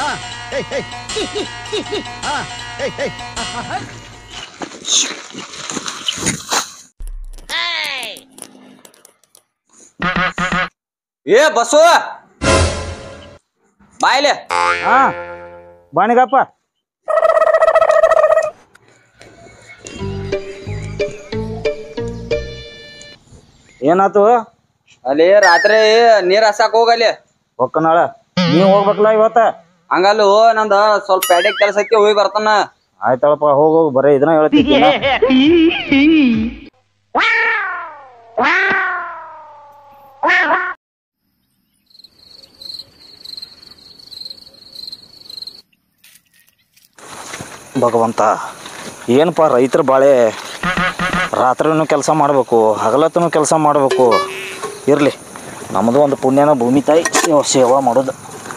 ಹಾ ಹೇ ಹೇ ಹಾ ಹೇ ಹೇ ಏ ಬಸ್ಸು ಬಾಯ್ಲೆ ಹಾ ಬಾಣಿಗಪ್ಪ ಏನಾತು ಅಲ್ಲಿ ರಾತ್ರಿ ನೀರ್ ಹಸಾಕ್ ಹೋಗಲ್ಲಿ ಹೊಕ್ಕನಾಳ ನೀವ್ ಹೋಗ್ಬೇಕಲ್ಲ ಇವತ್ತ ಹಂಗಲ್ಲು ನಂದ ಸ್ವಲ್ಪ ಪ್ಯಾಡೆ ಕೆಲಸ ಐತಿ ಹೋಗಿ ಬರ್ತಾನ ಆಯ್ತಳಪ್ಪ ಹೋಗ್ ಹೋಗ್ ಬರೀ ಇದನ್ನ ಹೇಳ್ತಿದ್ದಿಲ್ಲ ಭಗವಂತ ಏನಪ್ಪ ರೈತರ ಬಾಳೆ ರಾತ್ರಿನೂ ಕೆಲಸ ಮಾಡಬೇಕು ಹಗಲತ್ತೂ ಕೆಲಸ ಮಾಡಬೇಕು ಇರಲಿ ನಮ್ಮದು ಒಂದು ಪುಣ್ಯನ ಭೂಮಿ ತಾಯಿ ಸೇವ ಸೇವಾ ಮಾಡೋದು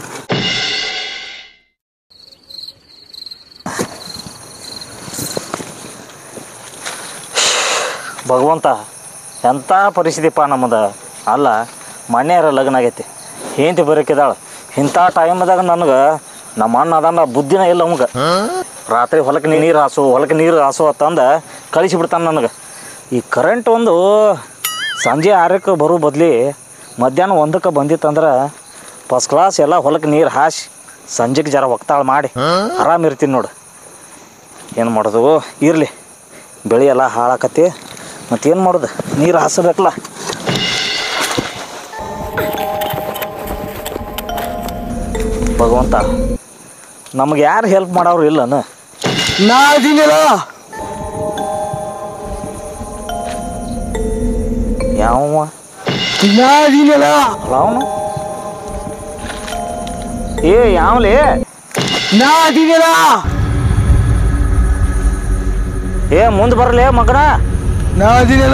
ಭಗವಂತ ಎಂಥ ಪರಿಸ್ಥಿತಿಪ್ಪ ನಮ್ಮದು ಅಲ್ಲ ಮನೆಯರ ಲಗ್ನ ಆಗೈತಿ ಹೆಂಡತಿ ಬರೋಕಿದಾಳ ಇಂಥ ಟೈಮ್ದಾಗ ನನಗೆ ನಮ್ಮ ಅಣ್ಣ ಅದಾನ ಬುದ್ಧಿನ ಇಲ್ಲ ಅವಂಗ ರಾತ್ರಿ ಹೊಲಕ್ಕೆ ನೀರು ಹಾಸು ಹೊಲಕ್ಕೆ ನೀರು ಹಾಸು ಅಂತಂದು ಕಳಿಸಿಬಿಡ್ತಾನೆ ನನಗೆ ಈ ಕರೆಂಟ್ ಒಂದು ಸಂಜೆ ಆರಕ್ಕೆ ಬರೋ ಬದ್ಲಿ ಮಧ್ಯಾಹ್ನ ಒಂದಕ್ಕೆ ಬಂದಿತ್ತಂದ್ರೆ ಫಸ್ಟ್ ಕ್ಲಾಸ್ ಎಲ್ಲ ಹೊಲಕ್ಕೆ ನೀರು ಹಾಸಿ ಸಂಜೆಗೆ ಜರ ಒಕ್ತಾಳ ಮಾಡಿ ಆರಾಮ್ ಇರ್ತೀನಿ ನೋಡು ಏನು ಮಾಡೋದು ಇರಲಿ ಬೆಳೆ ಎಲ್ಲ ಹಾಳಾಕತಿ ಮತ್ತೇನು ಮಾಡೋದು ನೀರು ಹಾಸಬೇಕಲ್ಲ ಭಗವಂತ ನಮ್ಗೆ ಯಾರು ಹೆಲ್ಪ್ ಮಾಡೋರು ಇಲ್ಲನ ನಾ ಅದೀನಿಲ್ಲ ಯಾವ ನಾ ಅದೀನಿಲ್ಲ ಅಲ್ಲ ಅವನು ಏ ಯಾವ್ಲೇ ನಾ ಅದೀನಿಲ್ಲ ಏ ಮುಂದೆ ಬರಲೇ ಮಗನ ನಾ ಅದೀನಿಲ್ಲ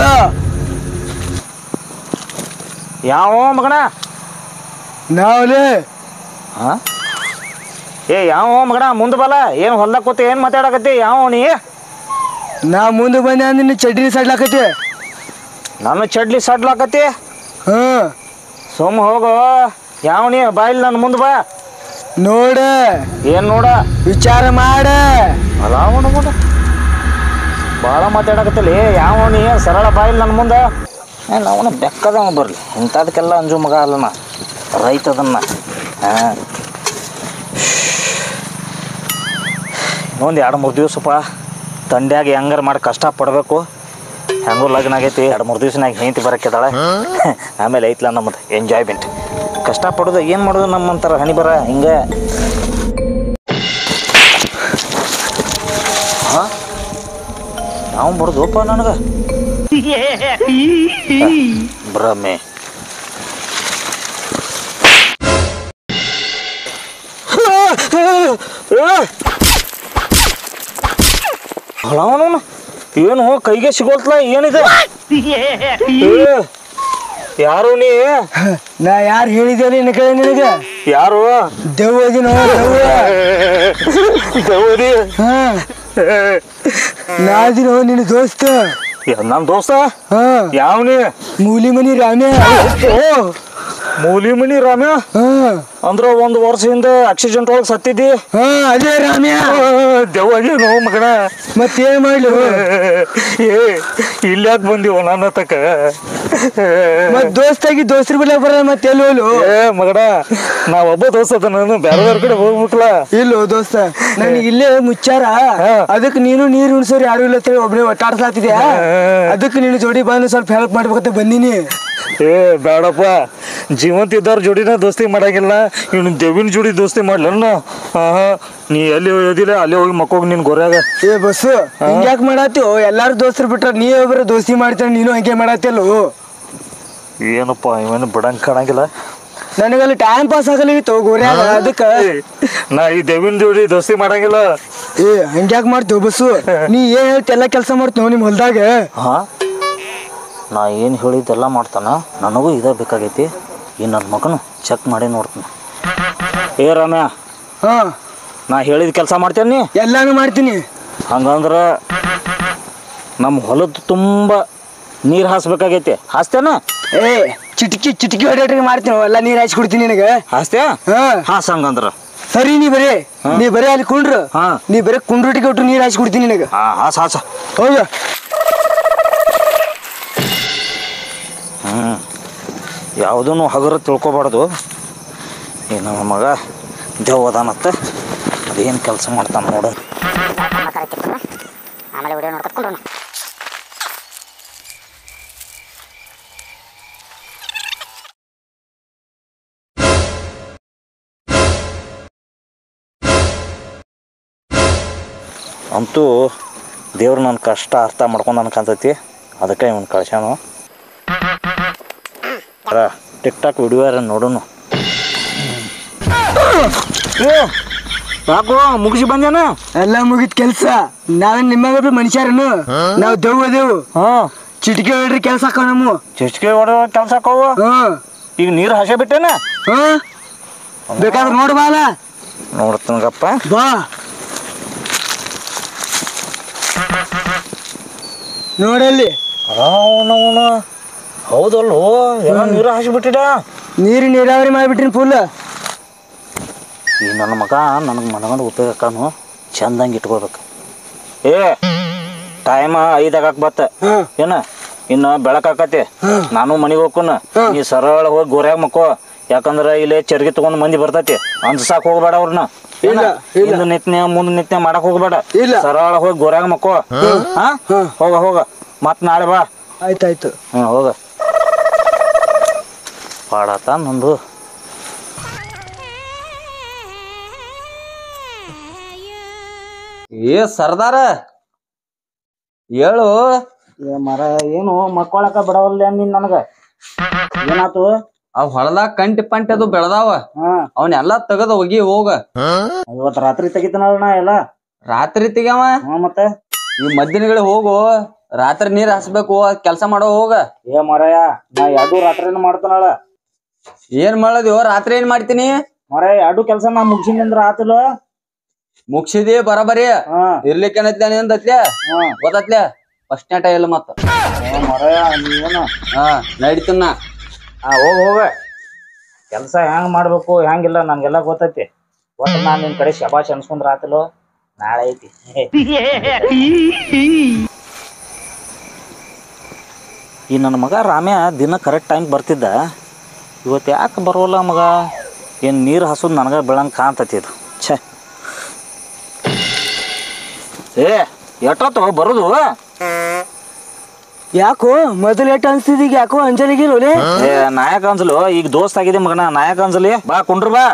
ಯಾವ ಮಗನ ನಾವಲೇ ಹಾ ಏ ಯಾವ ಮಗನ ಮುಂದೆ ಬಲ ಏನು ಹೊಲ್ದಾಗ ಕೂತಿ ಏನು ಮಾತಾಡಕತ್ತಿ ಯಾವ ನೀ ನಾ ಮುಂದೆ ಬಂದೆ ಅಂದ್ರೆ ಚಡ್ಡಿ ಸಡ್ಲಾಕತಿ ನನ್ನ ಚಡ್ಲಿ ಸಡ್ಲಾಕತ್ತಿ ಹಾ ಸುಮ್ಮ ಹೋಗು ಯಾವ ನೀ ಬಾಯಿಲ್ ನನ್ನ ಮುಂದೆ ಬಾ ನೋಡ ಏನು ನೋಡ ವಿಚಾರ ಮಾಡ ಅಲ್ಲ ಅವನು ಮಗ ಭಾಳ ಮಾತಾಡಕತ್ತಲಿ ಯಾವ ನೀ ಸರಳ ಬಾಯಿಲ್ ನನ್ನ ಮುಂದೆ ಏನು ಅವನು ಬೆಕ್ಕದವ ಬರಲಿ ಇಂಥದಕ್ಕೆಲ್ಲ ಅಂಜು ಮಗ ಅಲ್ಲ ನಾ ರೈತದನ್ನ ಹಾಂ ಇನ್ನೊಂದು ಎರಡು ಮೂರು ದಿವಸಪ್ಪ ತಂಡ್ಯಾಗ ಹೆಂಗಾರ ಮಾಡಿ ಕಷ್ಟ ಪಡಬೇಕು ಹೆಂಗೂ ಲಗ್ನ ಆಗೈತಿ ಎರಡು ಮೂರು ದಿವ್ಸನಾಗ ಹೆಂಡತಿ ಬರಕ್ಕಿದಾಳೆ ಆಮೇಲೆ ಐತ್ಲ ನಮ್ಮದು ಎಂಜಾಯ್ಮೆಂಟ್ ಕಷ್ಟ ಪಡೋದು ಏನು ಮಾಡೋದು ನಮ್ಮಂತಾರ ಹಣಿ ಬರ ಹಿಂಗೆ ಹಾಂ ನಾವು ಬರೋದಪ್ಪ ನನಗೆ ಭ್ರಮೆ ಅವನು ಏನು ಕೈಗೆ ಸಿಗೋಲ್ತಲ ಏನಿದೆ ಏ, ಯಾರು ನೀ ನಾ ಯಾರು ಹೇಳಿದೆ ನಿನ್ನ ಕಡೆ ನಿನಗೆ ಯಾರು ದೆವ್ವ ಅದಿನೋ ದೆವ್ವ ಗೌರಿ ಹಾ ನಾ ಅದಿನೋ ನಿನ್ನ ದೋಸ್ತ ನನ್ನ ದೋಸ್ತ ಹಾ ಯಾವ ನೀ ಮೂಲಿ ಮನಿ ರಾಮ್ಯ ಓ ಮೂಲಿ ಮನಿ ರಾಮ್ಯ ಹಾ ಅಂದ್ರ ಒಂದು ವರ್ಷ ಹಿಂದೆ ಆಕ್ಸಿಡೆಂಟ್ ಒಳಗೆ ಸತ್ತಿದ್ದಿ ಹಾ ಅದೇ ರಾಮ್ಯ ದೆವ್ವಾಗಿ ನೋ ಮಗನ ಮತ್ತೇನ್ ಮಾಡ್ಲು ಏ ಇಲ್ಯಾಕ್ ಬಂದಿವ ನನ್ನ ತಕ ಮತ್ ದೋಸ್ತಾಗಿ ದೋಸ್ತ್ರ ಬಲ್ಲ ಬರ ಮತ್ತೆ ಎಲ್ಲಿ ಹೋಲು ಏ ಮಗನ ನಾ ಒಬ್ಬ ದೋಸ್ತ ಅದ ನಾನು ಬೇರೆ ಬೇರೆ ಕಡೆ ಹೋಗ್ಬಿಟ್ಲ ಇಲ್ಲೋ ದೋಸ್ತ ನನಗೆ ಇಲ್ಲೇ ಮುಚ್ಚಾರ ಅದಕ್ಕೆ ನೀನು ನೀರು ಉಣ್ಸೋರು ಯಾರು ಇಲ್ಲ ಅಂತೇಳಿ ಒಬ್ಬನೇ ಒಟ್ಟಾಡ್ಸ್ಲಾತಿದ್ಯಾ ಅದಕ್ಕೆ ನೀನು ಜೋಡಿ ಬಂದು ಸ್ವಲ್ಪ ಹೆಲ್ಪ್ ಮಾಡ್ಬೇಕಂತ ಬಂದಿನಿ ಏ ಬೇಡಪ್ಪ ಜೀವಂತ ಇದ್ದವ್ರ ಜೋಡಿನ ದೋಸ್ತಿ ಮಾಡಂಗಿಲ್ಲ ಇವ್ನು ದೇವಿನ ಜೋಡಿ ದೋಸ್ತಿ ಮಾಡ್ಲನ್ನ ಹಾ ನೀ ಎಲ್ಲಿ ಓದಿಲ್ಲ ಅಲ್ಲಿ ಹೋಗಿ ಮಕ್ಕೋಗಿ ನಿನ್ ಗೊರ್ಯಾಗ ಏ ಬಸ್ಸು ಹಿಂಗ್ಯಾಕ್ ಮಾಡತ್ತೀವೋ ಎಲ್ಲಾರು ದೋಸ್ತರು ಬಿಟ್ರ ನೀ ಒಬ್ಬರು ದೋಸ್ತಿ ಮಾಡ್ತಾನೆ ನೀನು ಹಂಗೆ ಮಾಡತ್ತಿಲ್ಲೋ ಏನಪ್ಪ ಇವನು ಬಿಡಂಗ್ ಕಾಣಂಗಿಲ್ಲ ನನಗಲ್ಲಿ ಟೈಮ್ ಪಾಸ್ ಆಗಲಿತ್ತು ಗೋರ್ಯಾಗ ಅದಕ್ಕ ಏ, ನಾ ಈ ದೇವಿನ ಜೋಡಿ ದೋಸ್ತಿ ಮಾಡಂಗಿಲ್ಲ ಏ ಹಂಗ್ಯಾಕ್ ಮಾಡ್ತೀವಿ ಬಸ್ಸು ನೀ ಏನ್ ಹೇಳ್ತಿ ಎಲ್ಲ ಕೆಲಸ ಮಾಡ್ತೀವಿ ನಿಮ್ ಹೊಲ್ದಾಗ ಹಾ ನಾ ಏನು ಹೇಳಿದ್ದೆಲ್ಲ ಮಾಡ್ತಾನ ನನಗೂ ಇದೇ ಬೇಕಾಗೈತಿ ಈ ನನ್ನ ಮಗನು ಚೆಕ್ ಮಾಡಿ ನೋಡ್ತೀನಿ ಏ ರಮ್ಯ ಹಾ ನಾ ಹೇಳಿದ ಕೆಲಸ ಮಾಡ್ತೇನೆ ನೀ ಎಲ್ಲಾನು ಮಾಡ್ತೀನಿ ಹಂಗಂದ್ರೆ ನಮ್ಮ ಹೊಲದ ತುಂಬ ನೀರು ಹಾಸ್ಬೇಕಾಗೈತಿ ಹಾಸ್ತೇನ ಏ ಚಿಟಕಿ ಚಿಟಕಿ ಹೊಡೆಟ್ರಿ ಮಾಡ್ತೀನಿ ಎಲ್ಲ ನೀರ್ ಹಾಯ್ಸಿ ಕೊಡ್ತೀನಿ ನಿನಗೆ ಹಾಸ್ತ್ಯಾ ಹಾ ಹಾಸ್ ಹಂಗಂದ್ರ ಸರಿ ನೀ ಬರೇ ನೀ ಬರೇ ಅಲ್ಲಿ ಕುಂಡ್ರು ಹಾ. ನೀ ಬರೇ ಕುಂಡ್ರೊಟ್ಟಿಗೆ ಒಟ್ಟು ನೀರು ಹಾಕಿ ಕೊಡ್ತೀನಿ ನಿನಗೆ ಹಾ ಹಾಸ ಹಾಸ ಹೌದಾ ಹ್ಞೂ ಯಾವುದೂ ಹಗುರ ತಿಳ್ಕೊಬಾರ್ದು ಈ ನಮ್ಮ ಮಗ ದೇವ್ ಅದಾನತ್ತ ಅದೇನು ಕೆಲಸ ಮಾಡ್ತಾನೆ ನೋಡು ಆಮೇಲೆ ವಿಡಿಯೋ ನೋಡ್ಕೊಂಡ್ರು ಅಂತೂ ದೇವ್ರು ನನ್ನ ಕಷ್ಟ ಅರ್ಥ ಮಾಡ್ಕೊಂಡು ಅನ್ಕಂತೈತಿ ಅದಕ್ಕೆ ಇವನು ಕಳ್ಸ್ಯಾನು ಟಿಕ್ ಟಾಕ್ ವಿಡಿಯೋ ಯಾರ ನೋಡೋನು ಯಾಕೋ ಮುಗಿಸಿ ಬಂದೇನ ಎಲ್ಲ ಮುಗಿತ್ ಕೆಲ್ಸ ನಾವೇನ್ ನಿಮ್ಮಗ ಮನುಷ್ಯರನು ನಾವು ದೇವ್ ಅದೇವು ಹಾಂ ಚಿಟಿಕೆ ಹೇಳ್ರಿ ಕೆಲ್ಸ ಹಾಕೋ ನಮ್ಮ ಚಿಚ್ಕೆ ಹೊಡೆದ ಕೆಲಸ ಹಾಕವು ಹ್ಮ್ ಈಗ ನೀರು ಹಸೆ ಬಿಟ್ಟೇನ ಹ್ಮ್ ಬೇಕಾದ್ರೆ ನೋಡು ಬಾಲ ನೋಡ್ತೀನಗಪ್ಪ ಬಾ ನೋಡಲ್ಲಿ ಅವನವನ ಹೌದಲ್ಲೋ ಎಲ್ಲ ನೀರು ಹಸಿಬಿಟ್ಟಿಡ ನೀರು ನೀರಾವರಿ ಮಾಡಿಬಿಟ್ರಿ ಫುಲ್ ಈ ನನ್ನ ಮಗ ನನಗೆ ಮನಗಂಡು ಉಪಯೋಗಕ್ಕಾನು ಚಂದಂಗೆ ಇಟ್ಕೋಬೇಕು ಏ ಟೈಮ್ ಐದಾಗಕ್ಕೆ ಬತ್ತ ಹ್ಮ್. ಏನ ಇನ್ನು ಬೆಳಕಾಕತಿ ನಾನು ಮನೆಗೆ ಹೋಗ್ಕೊನ ನೀ ಸರಳ ಹೋಗಿ ಗೋರ್ಯಾಗ ಮಕ್ಕೋ ಯಾಕಂದ್ರೆ ಇಲ್ಲಿ ಚರ್ಗಿ ತಗೊಂಡ್ ಮಂದಿ ಬರ್ತೈತಿ ಅನ್ಸಾಕ್ ಹೋಗ್ಬೇಡ ಅವ್ರನ್ನ ಇಲ್ಲ, ಇಲ್ಲ. ಹಿಂದ್ ನಿತ್ನೆ ಮುಂದ್ ನಿತ್ನೆ ಮಾಡಕ್ ಹೋಗ್ಬೇಡ ಇಲ್ಲ. ಸರಳ ಹೋಗಿ ಗೋರ್ಯಾಗ ಮಕ್ಕೋ ಹಾ ಹ್ಮ್. ಹೋಗ ಹೋಗ ಮತ್ ನಾಳೆ ಬಾ ಆಯ್ತಾಯ್ತು ಹ್ಞೂ ಹೋಗ ಪಾಡಾತ ನಂದು ಏ ಸರ್ದಾರ ಹೇಳು ಮರ ಏನು ಮಕ್ಕೊಳಕ ಬಿಡವಲ್ಲ ನೀನ್ ನನಗ ಏನಾತು ಆ ಹೊಲದಾಗ ಕಂಟಿ ಪಂಟಿ ಅದು ಬೆಳದಾವ ಹಾ ಅವನ್ನೆಲ್ಲಾ ತೆಗದ ಹೋಗಿ ಹೋಗ ಇವತ್ತು ರಾತ್ರಿ ತೆಗಿತನಲ್ಲ ನಾ ಎಲ್ಲ ರಾತ್ರಿ ತೆಗ್ಯಾವ ಹ್ಞೂ ಮತ್ತೆ ಈ ಮಧ್ಯಾಹ್ನಗಳು ಹೋಗು ರಾತ್ರಿ ನೀರ್ ಹಸ್ಬೇಕು ಕೆಲ್ಸ ಮಾಡೋ ಹೋಗ ಏ ಮರಯ ನಾ ಎರಡು ರಾತ್ರಿನ ಮಾಡ್ತಾನಳ ಏನ್ ಮಾಡೋದಿವ ರಾತ್ರಿ ಏನ್ ಮಾಡ್ತೀನಿ ಮರ ಎರಡು ಕೆಲಸ ನಾ ಮುಗಿಸಿನಿ ಅಂದ್ರ ಆತಲ್ಲ ಮುಗ್ಸಿದಿ ಬರಬರಿ ಹಾ ಇರ್ಲಿಕ್ಕೆ ಏನತ್ಲೆ ನಿಂದತ್ಲೆ ಹಾ ಗೊತ್ತತ್ಲೆ ಫಸ್ಟ್ ನೆಟ ಇಲ್ಲ ಮತ್ತ ಏ ಮರಯ ನೀವೇನ ಹಾ ನಡಿತನ್ನ ಹಾ ಹೋಗ ಹೋಗ ಕೆಲಸ ಹೆಂಗ್ ಮಾಡ್ಬೇಕು ಹೆಂಗಿಲ್ಲ ನನ್ಗೆಲ್ಲ ಗೊತ್ತೈತಿ ಒಟ್ಟು ನಾನ್ ನಿನ್ ಕಡೆ ಶಬಾಷ್ ಅನ್ಸ್ಕೊಂಡ್ರ ಆತಲೋ ನಾಳೆ ಐತಿ ಈ ನನ್ನ ಮಗ ರಾಮ್ಯ ದಿನ ಕರೆಕ್ಟ್ ಟೈಮ್ ಬರ್ತಿದ್ದ ಇವತ್ತು ಯಾಕೆ ಬರೋಲ್ಲ ಮಗ ಏನು ನೀರು ಹಸೋದು ನನಗೆ ಬೆಳಂಗೆ ಕಾಣ್ತತಿ ಇದು ಛೇ ಏ ಎಷ್ಟೊತ್ತು ಬರೋದು ಯಾಕೋ ಮೊದಲು ಎಷ್ಟು ಅನ್ಸ್ತಿದ್ ಈಗ ಯಾಕೋ ಅಂಜಲಿಗಿರೋಲೆ ಏ ನಾಯಕ ಅನ್ಸಲು ಈಗ ದೋಸ್ತ್ ಆಗಿದೆ ಮಗನ ನಾಯಕ ಅನ್ಸಲಿ ಬಾ ಕುಂಡ್ರು ಬಾ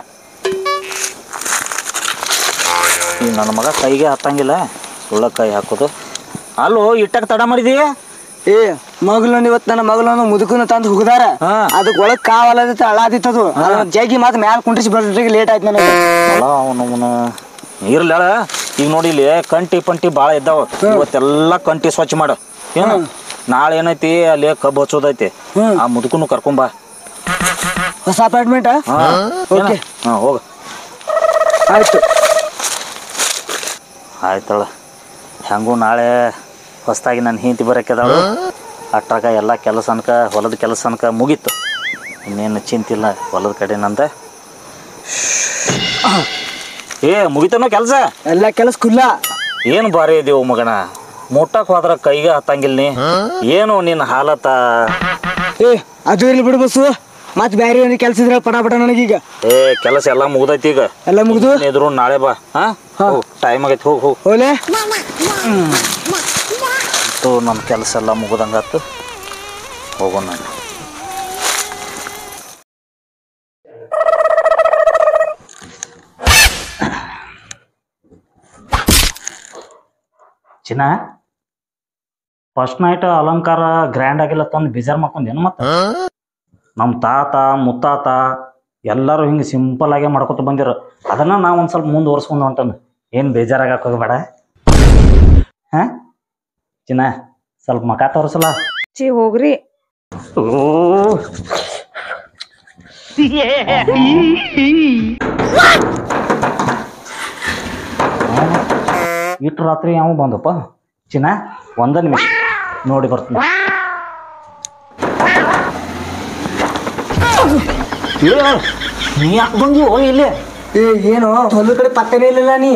ಈ ನನ್ನ ಮಗ ಕೈಗೆ ಹತ್ತಂಗಿಲ್ಲ ಸುಳ್ಳ ಕೈ ಹಾಕೋದು ಅಲ್ಲೋ ಇಟ್ಟಕ್ಕೆ ತಡ ಮಾಡಿದಿ ಏ ಮಗಳನ್ನ ಇವತ್ತು ನನ್ನ ಮಗಳನ್ನ ಮುದುಕನ ತಂದು ಹುಗದಾರ ಹಾ. ಅದಕ್ಕೆ ಒಳಗ್ ಕಾವಲದಿತ್ತು ಅಳಾದಿತ್ತದು ಅದನ್ನ ಜಗ್ಗಿ ಮಾತು ಮ್ಯಾಲ ಕುಂಡ್ರಿಸಿ ಬರ್ಲಿಕ್ಕೆ ಲೇಟ್ ಆಯ್ತು ನನಗೆ ಅಲ್ಲ ಅವನು ಇರ್ಲಿ ಅಳ ಈಗ ನೋಡಿ ಇಲ್ಲಿ ಕಂಟಿ ಪಂಟಿ ಭಾಳ ಇದ್ದಾವ ಇವತ್ತೆಲ್ಲ ಕಂಟಿ ಸ್ವಚ್ಛ ಮಾಡು ಏನು ನಾಳೆ ಏನೈತಿ ಅಲ್ಲಿ ಕಬ್ಬು ಹಚ್ಚೋದೈತಿ ಹ್ಮ್. ಆ ಮುದುಕನು ಕರ್ಕೊಂಬಾ ಹೊಸ ಅಪಾರ್ಟ್ಮೆಂಟ್ ಹಾ ಓಕೆ. ಹಾಂ ಹೋಗ ಆಯ್ತು ಆಯ್ತಳ ಹೆಂಗೂ ನಾಳೆ ಹೊಸ್ದಾಗಿ ನನ್ನ ಹೆಂಡತಿ ಬರೋಕ್ಕೆದಾಳು ಅಟ್ರಾಗ ಎಲ್ಲ ಕೆಲಸ ಅನ್ಕ ಹೊಲದ ಕೆಲಸ ಅನ್ಕ ಮುಗೀತು ಇನ್ನೇನು ಚಿಂತಿಲ್ಲ ಹೊಲದ ಕಡೆ ನಂದ ಏ ಮುಗಿತನೋ ಕೆಲಸ ಎಲ್ಲ ಕೆಲಸ ಕುಲ್ಲ ಏನು ಬಾರಿ ಇದೀವು ಮಗನ ಮುಟ್ಟಕ್ಕೆ ಹೋದ್ರ ಕೈಗೆ ಹತ್ತಂಗಿಲ್ಲ ನೀ ಏನು ನಿನ್ನ ಹಾಲತ ಏ ಅದು ಇರ್ಲಿ ಬಿಡು ಬಸ್ಸು ಮತ್ತೆ ಬೇರೆ ಏನಾರ ಕೆಲಸ ಇದ್ರೆ ಪಟ ಪಟ ನನಗೀಗ ಏ ಕೆಲಸ ಎಲ್ಲ ಮುಗ್ದೈತಿ ಈಗ ಎಲ್ಲ ಮುಗಿದು ಎದುರು ನಾಳೆ ಬಾ ಹಾ ಟೈಮ್ ಆಗೈತಿ ಹೋಗಿ ಹೋಗಿ ಹೋಲೆ ಅಂತೂ ನಮ್ಮ ಕೆಲಸ ಎಲ್ಲ ಮುಗ್ದಂಗಾತು ಹೋಗೋಣ ನಾನು ಚಿನ್ನ ಫಸ್ಟ್ ನೈಟ್ ಅಲಂಕಾರ ಗ್ರ್ಯಾಂಡ್ ಆಗಿಲ್ಲ ತಂದು ಬೇಜಾರು ಮಾಡ್ಕೊಂಡೇನು ಮತ್ತೆ ನಮ್ಮ ತಾತ ಮುತ್ತಾತ ಎಲ್ಲರೂ ಹಿಂಗೆ ಸಿಂಪಲ್ ಆಗೇ ಮಾಡ್ಕೊತ ಬಂದಿರೋ ಅದನ್ನ ನಾವು ಒಂದು ಸ್ವಲ್ಪ ಮುಂದುವರ್ಸ್ಕೊಂಡು ಹೊಂಟನು ಏನು ಬೇಜಾರಾಗಕ್ಕೆ ಹೋಗಬೇಡ ಹಾಂ ಚಿನ್ನ ಸ್ವಲ್ಪ ಮಕ ತೋರಿಸಲ್ಲ ಚಿ ಹೋಗ್ರಿ ಇಟ್ಟು ರಾತ್ರಿ ಯಾವ ಬಂದಪ್ಪ ಚಿನ್ನ ಒಂದ ನಿಮಿಷ ನೋಡಿ ಬರ್ತೀನಿ ಏ, ನೀ ಯಾಕೆ ಬಂದಿ ಹೋಗಿ ಇಲ್ಲಿ ಏ ಏನು ಹೊಲ ಕಡೆ ಪತ್ತನೇ ಇಲ್ಲಲ್ಲ ನೀ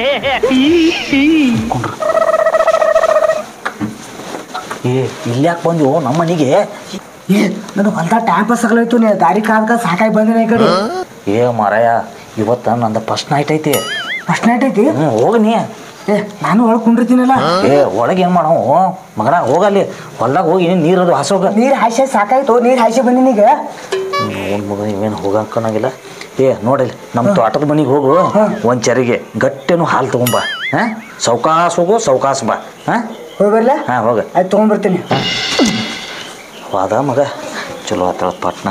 ಏ ಇಲ್ಲಿ ಯಾಕೆ ಬಂದ್ವು ನಮ್ಮ ಮನೆಗೆ ಏ ನನಗೆ ಹೊಲ್ದಾಗ ಟೈಮ್ ಪಾಸ್ ಆಗಲಾಯ್ತು ನೀ ದಾರಿ ಕಾದ್ಕ ಸಾಕಾಗಿ ಬಂದಿನ ಈ ಕಡೆ ಏ ಮಾರಾಯ ಇವತ್ತ ನಂದು ಫಸ್ಟ್ ನೈಟ್ ಐತಿ ಫಸ್ಟ್ ನೈಟ್ ಐತಿ ಹ್ಞೂ ಹೋಗಿ ನೀ ಏ ನಾನು ಒಳಗೆ ಕುಂಡಿರ್ತೀನಲ್ಲ ಏ ಒಳಗೆ ಏನು ಮಾಡವು ಮಗನ ಹೋಗಲ್ಲಿ ಹೊಲ್ದಾಗ ಹೋಗಿ ನೀರದು ಹಸೋಗ ನೀರ್ ಹಾಯ್ಸಿ ಸಾಕಾಯ್ತು ನೀರ್ ಹಾಯ್ಸಿ ಬಂದಿನಿ ಈಗ ಒಂದು ಮಗ ಇವೇನು ಹೋಗಕ್ಕನಾಗಿಲ್ಲ ಏ ನೋಡಿಲ್ಲ ನಮ್ಮ ತೋಟದ ಮನೆಗೆ ಹೋಗು ಒಂದು ಚರಿಗೆ ಗಟ್ಟೆನು ಹಾಲು ತಗೊಂಬ ಹಾಂ ಸೌಕಾಸ್ ಹೋಗು ಸೌಕಾಸ್ ಬಾ ಹಾಂ ಹೋಗಿ ಬರ್ಲ ಹಾಂ ಹೋಗ ಆಯ್ತು ತೊಗೊಂಡ್ಬರ್ತೀನಿ ವಾದ ಮಗ ಚಲೋ ಆತಳ ಪಟ್ನ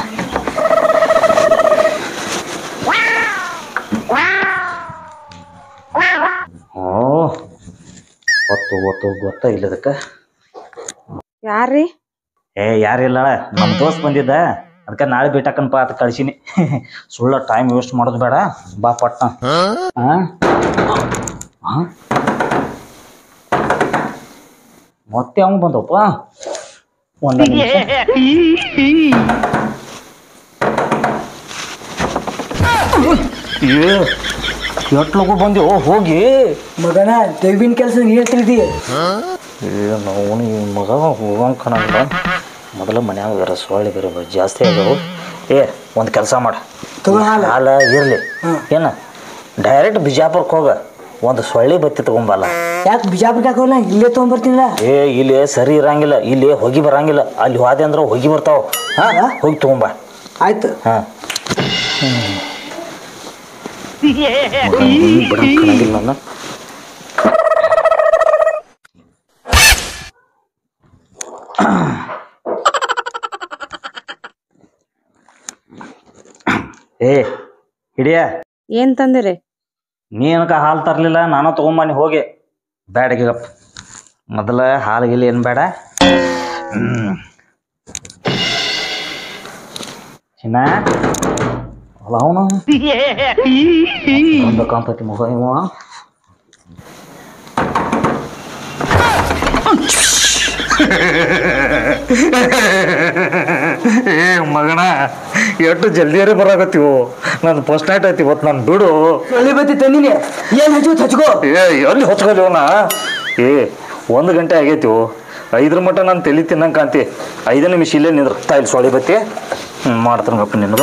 ಓ ಒತ್ತು ಒತ್ತು ಗೊತ್ತಾಗಿಲ್ಲ ಅದಕ್ಕೆ ಯಾರ್ರಿ ಏ ಯಾರಿಲ್ಲ ನಮ್ಮ ದೋಸ್ತ್ ಬಂದಿದ್ದ ಅದಕ್ಕೆ ನಾಳೆ ಬಿಟ್ಟಾಕನ್ಪ ಅಂತ ಕಳ್ಸಿನಿ ಸುಳ್ಳ ಟೈಮ್ ವೇಸ್ಟ್ ಮಾಡೋದು ಬೇಡ ಬಾ ಪಟ್ನ ಹಾಂ ಹಾಂ ಮತ್ತೆ ಅವ್ನು ಬಂದಪ್ಪ ಒಂದ ಏ ಎಷ್ಟು ಲಗು ಬಂದೆವು ಹೋಗಿ ಮಗನ ದೈವಿನ ಕೆಲಸ ನೀರ್ ತಿಳಿದಿ ಏ ನಾವು ಈ ಮಗ ಹೋಗಂಗ್ ಕಾಣಲ್ಲ ಮೊದಲ ಮನ್ಯಾಗ ಬೇರೆ ಸೊಳ್ಳೆ ಬೇರೆ ಬ- ಜಾಸ್ತಿ ಆಗ್ಯಾವು ಏ ಒಂದು ಕೆಲಸ ಮಾಡ ತಗೋ ಹಾಲು. ಹಾಲ ಇರಲಿ ಏನ ಡೈರೆಕ್ಟ್ ಬಿಜಾಪುರಕ್ಕೆ ಹೋಗ ಒಂದು ಸೊಳ್ಳೆ ಬತ್ತಿ ತಗೊಂಬಲ್ಲ ಯಾಕೆ ಬಿಜಾಪುರಕ್ಕೆ ಹಾಕೋಲ್ಲ ಇಲ್ಲೇ ತೊಗೊಂಬರ್ತೀನಿಲ್ಲ ಏ ಇಲ್ಲಿ ಸರಿ ಇರಂಗಿಲ್ಲ ಇಲ್ಲಿ ಹೊಗಿ ಬರಂಗಿಲ್ಲ ಅಲ್ಲಿ ಹೋದೆ ಅಂದ್ರೆ ಹೊಗಿ ಬರ್ತಾವ ಹಾ ಹೋಗಿ ತಗೊಂಬ ಆಯ್ತು ಹಾ ಬಿಡಂಗಿಲ್ಲ ನನ್ನ ಏ ಹಿಡಿಯ ಏನ್ ತಂದಿರಿ ನೀನಕ ಹಾಲು ತರಲಿಲ್ಲ ನಾನು ತೊಗೊಂಬನಿ ಹೋಗಿ ಬ್ಯಾಡಗಪ್ಪ ಮೊದಲ ಹಾಲು ಗಿಲ್ ಏನು ಬೇಡ ಹ್ಮ್. ಚಿನ್ನ ಅಲ್ಲ ಅವನು ಒಂದು ಕಾಂಪತಿ ಮಗ ಇವ ಏ ಮಗನ ಎಷ್ಟು ಜಲ್ದಿಯಾರೇ ಬರಾಕತ್ತೀವು ನಂದು ಫಸ್ಟ್ ನೈಟ್ ಐತಿ ಇವತ್ತು ನಾನು ಬಿಡು ಒಳ್ಳೆ ಬತ್ತಿ ತಂದಿನಿ ಏನ್ ಹಚ್ಚು ಹಚ್ಕೋ ಏ ಎಲ್ಲಿ ಹೊಚ್ಕೊಳ್ಳಿ ಅವನ ಏ ಒಂದು ಗಂಟೆ ಆಗೈತಿ ಐದ್ರ ಮಟ್ಟ ನಾನು ತಲೆ ತಿನ್ನಂಗೆ ಕಾಂತಿ ಐದು ನಿಮಿಷ ಇಲ್ಲೇ ನಿಂದ್ರತಾ ಇಲ್ಲಿ ಸೊಳಿ ಬತ್ತಿ ಹ್ಞೂ ಮಾಡ್ತಾನಪ್ಪ ನಿನಗೆ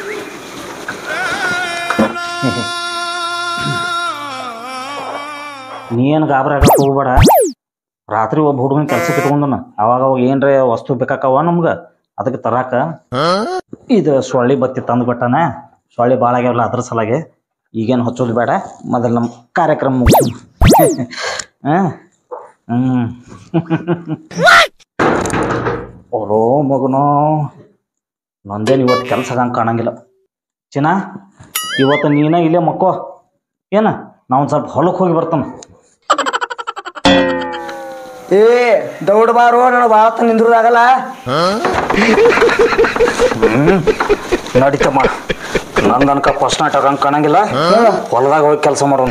ನೀ ಏನು ಗಾಬರಿ ಆಗಕ್ಕೆ ಹೋಗ್ಬೇಡ ರಾತ್ರಿ ಒಬ್ಬ ಹುಡುಗನ ಕೆಲ್ಸಕ್ಕೆ ಇಟ್ಕೊಂಡನ ಅವಾಗ ಅವಾಗ ಏನ್ರ ವಸ್ತು ಬೇಕಾಕವ ನಮ್ಗೆ ಅದಕ್ಕೆ ತರಾಕ ಇದು ಸೊಳ್ಳಿ ಬತ್ತಿ ತಂದು ಕೊಟ್ಟಾನ ಸೊಳ್ಳಿ ಭಾಳ ಆಗ್ಯಾವಲ್ಲ ಅದ್ರ ಸಲಾಗೆ ಈಗೇನು ಹಚ್ಚೋದು ಬೇಡ ಮೊದಲು ನಮ್ಮ ಕಾರ್ಯಕ್ರಮ ಮುಗಿಸು ಹಾಂ ಹ್ಞೂ ಓರೋ ಮಗನೋ ನಂದೇನು ಇವತ್ತು ಕೆಲಸ ಹಂಗೆ ಕಾಣಂಗಿಲ್ಲ ಚಿನ್ನ ಇವತ್ತು ನೀನ ಇಲ್ಲೇ ಮಕ್ಕೋ ಏನ ನಾವು ಸ್ವಲ್ಪ ಹೊಲಕ್ಕೆ ಹೋಗಿ ಬರ್ತಾನೆ ಏ ದೌಡ್ ಬಾರೋ ನನಗೆ ಭಾಳ ಹೊತ್ತು ನಿಂದ್ರದಾಗಲ್ಲ ನಡೀತಮ್ಮ ನಂದು ಅನ್ಕ ಫಸ್ಟ್ ನಾಟ್ ಹಂಗೆ ಕಾಣಂಗಿಲ್ಲ ಹೊಲದಾಗ ಹೋಗಿ ಕೆಲಸ ಮಾಡೋಣ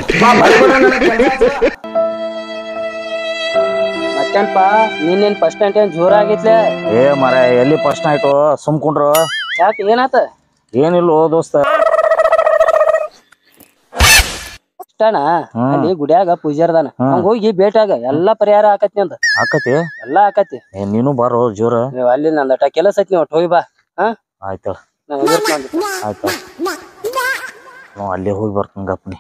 ಮತ್ತೇನ್ಪ ನಿನ್ನೇನ್ ಫಸ್ಟ್ ನೈಟ್ ಏನ್ ಜೋರ ಆಗೈತ್ಲೆ ಏ ಮರ ಎಲ್ಲಿ ಫಸ್ಟ್ ನೈಟು ಸುಮ್ಕೊಂಡ್ರು ಯಾಕೆ ಏನಾತ ಏನಿಲ್ಲ ದೋಸ್ತ ಇಷ್ಟಣ ಅಲ್ಲಿ ಗುಡ್ಯಾಗ ಪೂಜಾರ್ದಾನ ಹಂಗ ಹೋಗಿ ಭೇಟಿಯಾಗ ಎಲ್ಲಾ ಪರಿಹಾರ ಆಕತಿ ಅಂತ ಆಕತಿ ಎಲ್ಲಾ ಆಕತಿ ಏ ನೀನು ಬಾರೋ ಜೋರ ನೀವ್ ಅಲ್ಲಿ ನಂದಟ ಕೆಲಸ ಐತಿ ನೀವು ಹೋಗಿ ಬಾ ಹಾ ಆಯ್ತಳ ನಾ ಎದುರ್ಸ್ ಮಾಡ್ದೆ. ಆಯ್ತಾ ನಾವು ಅಲ್ಲೇ ಹೋಗಿ ಬರ್ತೀನಿ ಗಪ್ನಿ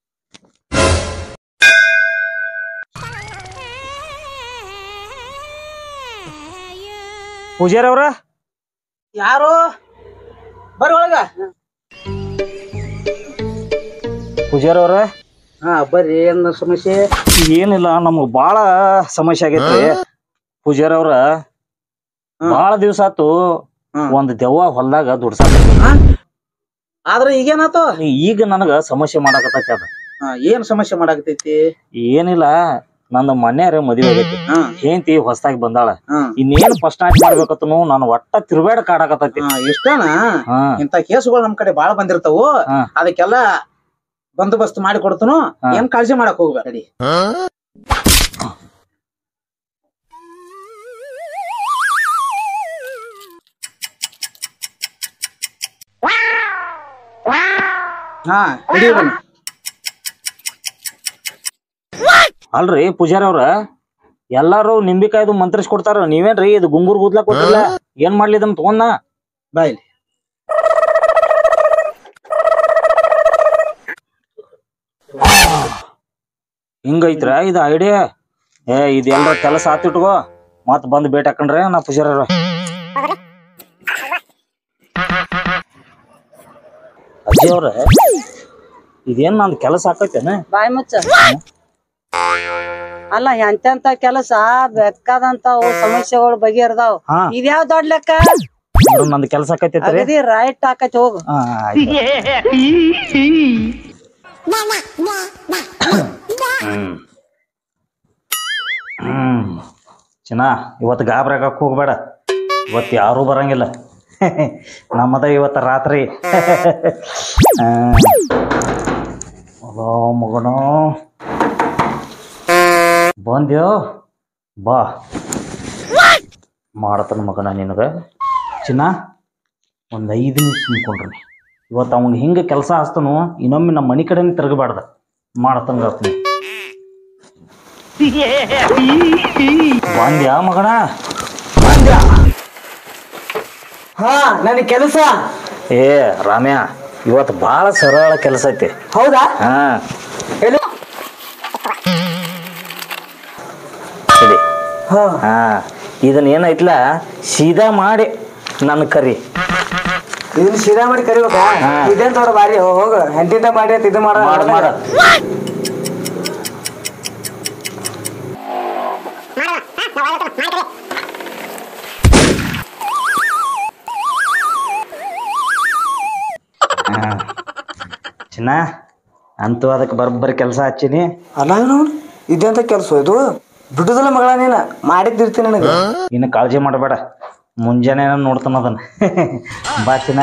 ಪೂಜಾರಿ ಅವ್ರ ಯಾರು ಬರ್ರಿ ಒಳಗ ಪೂಜಾರಿ ಅವ್ರ ಹಾ ಬರ್ರಿ ಏನ್ ಸಮಸ್ಯೆ ಏನಿಲ್ಲ ನಮ್ಗೆ ಬಾಳ ಸಮಸ್ಯೆ ಆಗೈತ್ರಿ ಪೂಜಾರಿ ಅವ್ರ ಬಾಳ ದಿವ್ಸ ಆತು ಒಂದ್ ದೆವ್ವ ಹೊಲ್ದಾಗ ದುಡ್ಸಾಕ ಆದ್ರ ಈಗೇನಾತ ಈಗ ನನಗ ಸಮಸ್ಯೆ ಮಾಡಾಕತ್ತೈತಿ ಅದ ಏನ್ ಸಮಸ್ಯೆ ಮಾಡಾಕತೈತಿ ಏನಿಲ್ಲ ನಂದು ಮನ್ಯಾರ ಮದುವೆ ಆಗೈತಿ ಹಾ ಹೆಂಡತಿ ಹೊಸದಾಗಿ ಬಂದಾಳ ಹಾ ಇನ್ನೇನ್ ಫಸ್ಟ್ ನೈಟ್ ಮಾಡ್ಬೇಕತ್ತನು ನಾನು ಒಟ್ಟ ತಿರುಗಾಡ ಕಾಡಾಕತ್ತೈತಿ ಹಾ, ಇಷ್ಟನಾ ಹಾ ಇಂತ ಕೇಸುಗಳು ನಮ್ ಕಡೆ ಬಾಳ ಬಂದಿರ್ತಾವು ಹಾ. ಅದಕ್ಕೆಲ್ಲ ಬಂದೋಬಸ್ತ್ ಮಾಡಿ ಕೊಡ್ತನು ಹಾ. ಏನ್ ಕಾಳಜಿ ಮಾಡಕ್ ಹೋಗ್ಬೇಡಿ ಹಾ ಹಿಡಿ ಇದನ್ನ. ಅಲ್ರಿ ಪೂಜಾರಿ ಅವ್ರ ಎಲ್ಲಾರು ನಿಂಬಿಕಾಯ್ದು ಮಂತ್ರಿಸ್ ಕೊಡ್ತಾರ ನೀವೇನ್ರಿ ಇದು ಗುಂಗುರ್ ಕೂದ್ಲಾ ಕೊಟ್ಟಿಲ್ಲ ಏನ್ ಮಾಡ್ಲಿ ಇದನ್ನ ತಗೊಂಡ ಬಾ ಇಲ್ಲಿ ಹಿಂಗೈತ್ರ ಇದು ಐಡಿಯಾ ಏ ಇದು ಎಲ್ಲ ಕೆಲಸ ಆತಿಟ್ಕೋ ಮತ್ ಬಂದ್ ಭೇಟಿ ಹಾಕೊಂಡ್ರೆ ನಾ ಪೂಜಾರಿ ಅವ್ರ ಅಜ್ಜಿ ಅವ್ರ ಇದೇನ್ ನಂದು ಕೆಲಸ ಆಕೈತೇನ ಬಾಯ್ ಮುಚ್ಚ ಅಲ್ಲ ಎಂತೆಂತ ಕೆಲಸ ಬೇಕಾದಂತ ಅವು ಸಮಸ್ಯೆಗಳು ಬಗೆಹರ್ದಾವ್ ಹಾ ಇದ್ಯಾವ್ ದೊಡ್ಡ ಲೆಕ್ಕ ಅಂದ್ರ ನಂದು ಕೆಲಸ ಆಕೈತೈತ್ರಿ ಅಗದಿ ರೈಟ್ ಹಾಕತ್ ಹೋಗು ಹಾ ಆಯ್ತು ಹ್ಮ್ ಹ್ಮ್ ಚಿನ್ನ ಇವತ್ತು ಗಾಬ್ರಿ ಆಗಕ್ಕೆ ಹೋಗ್ಬೇಡ ಇವತ್ತು ಯಾರೂ ಬರಂಗಿಲ್ಲ ನಮ್ಮದ ಇವತ್ತು ರಾತ್ರಿ ಅಲೋ ಮಗನು ಬಂದ್ಯೋ ಬಾ ಮಾಡತನ ಮಗನ ನಿನಗೆ ಚಿನ್ನ ಒಂದು ಐದು ನಿಮಿಷ ನಿಂತ್ಕೊಂಡ್ರಿ ಇವತ್ತು ಅವ್ನಿಗೆ ಹಿಂಗೆ ಕೆಲಸ ಹಸ್ತನು ಇನ್ನೊಮ್ಮೆ ನಮ್ಮ ಮನೆ ಕಡೆನೇ ತಿರುಗಬಾರ್ದ ಮಾಡತಂಗ ಬಂದ್ಯಾ ಮಗನ ಹಾ ನನ್ ಕೆಲಸ ಏ ರಾಮ್ಯ ಇವತ್ತು ಭಾಳ ಸರಳ ಕೆಲಸ ಐತಿ ಹೌದಾ ಹಾ ಎಲ್ಲಿ ಇದೆ ಹಾ ಹಾ ಇದನ್ನ ಏನೈತ್ಲ ಸೀದಾ ಮಾಡಿ ನನ್ನ ಕರಿ ಇದನ್ನ ಸೀದಾ ಮಾಡಿ ಕರಿಬೇಕಾ ಹಾ. ಇದೇನ್ ದೊಡ್ಡ ಬಾರಿ ಹೋ- ಹೋಗು ಹೆಂಟಿಂದ ಮಾಡಿ ಅಂತ ಇದು ಮಾಡ ಮಾಡ ಮಾಡ ಹಾ. ಚಿನ್ನ ಅಂತೂ ಅದಕ್ಕೆ ಬರೋಬ್ಬರಿ ಕೆಲಸ ಹಚ್ಚಿನಿ ಅಲ್ಲ ನೋಡು ಇದೆಂತ ಕೆಲಸ ಇದು ಬಿಡುದಿಲ್ಲ ಮಗಳ ನೀನ ಮಾಡಿದ್ದಿರ್ತೀನಿ ನನಗೆ ಇನ್ನು ಕಾಳಜಿ ಮಾಡಬೇಡ ಮುಂಜಾನೆ ನೋಡ್ತಾನ ಅದನ್ನ ಬಾ ಚಿನ್ನ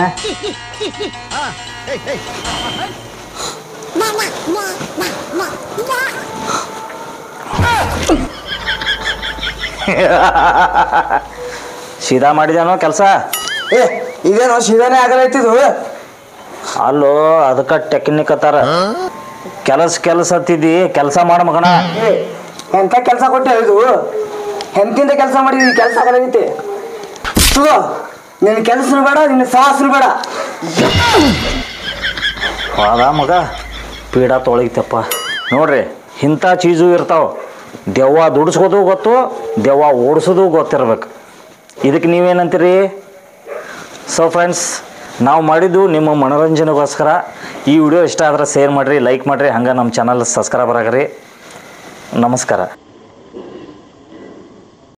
ಸೀದಾ ಮಾಡಿದಾನೋ ಕೆಲಸ ಏ ಇದೇನೋ ಸೀದಾನೇ ಆಗಲೈತಿದು ಅಲ್ಲೋ ಅದಕ್ಕ ಟೆಕ್ನಿಕ್ ಅತ್ತಾರ ಕೆಲಸ ಕೆಲಸ ಹತ್ತಿದ್ದಿ ಕೆಲಸ ಮಾಡ ಮಗನ ಏ ಎಂತ ಕೆಲಸ ಕೊಟ್ಟೆ ಇದು ಎಂತಿಂದ ಕೆಲಸ ಮಾಡಿದ್ವಿ ಕೆಲಸ ಆಗಲೈತಿ ತಗೋ ನಿನ್ನ ಕೆಲಸನು ಬೇಡ ನಿನ್ನ ಸಾಹಸನು ಬೇಡ ಅದ ಮಗ ಪೀಡ ತೊಳಗಿತಪ್ಪ ನೋಡ್ರಿ ಇಂಥ ಚೀಸು ಇರ್ತಾವ ದೆವ್ವ ದುಡಿಸ್ಕೋದು ಗೊತ್ತು ದೆವ್ವ ಓಡಿಸೋದು ಗೊತ್ತಿರ್ಬೇಕು ಇದಕ್ಕೆ ನೀವೇನಂತೀರಿ ಸೊ ಫ್ರೆಂಡ್ಸ್ ನಾವು ಮಾಡಿದ್ದು ನಿಮ್ಮ ಮನೋರಂಜನೆಗೋಸ್ಕರ ಈ ವಿಡಿಯೋ ಇಷ್ಟ ಆದ್ರೆ ಶೇರ್ ಮಾಡಿರಿ ಲೈಕ್ ಮಾಡಿರಿ ಹಂಗೆ ನಮ್ಮ ಚಾನಲ್ ಸಬ್ಸ್ಕ್ರೈಬರ್ ಆಗ್ರಿ ನಮಸ್ಕಾರ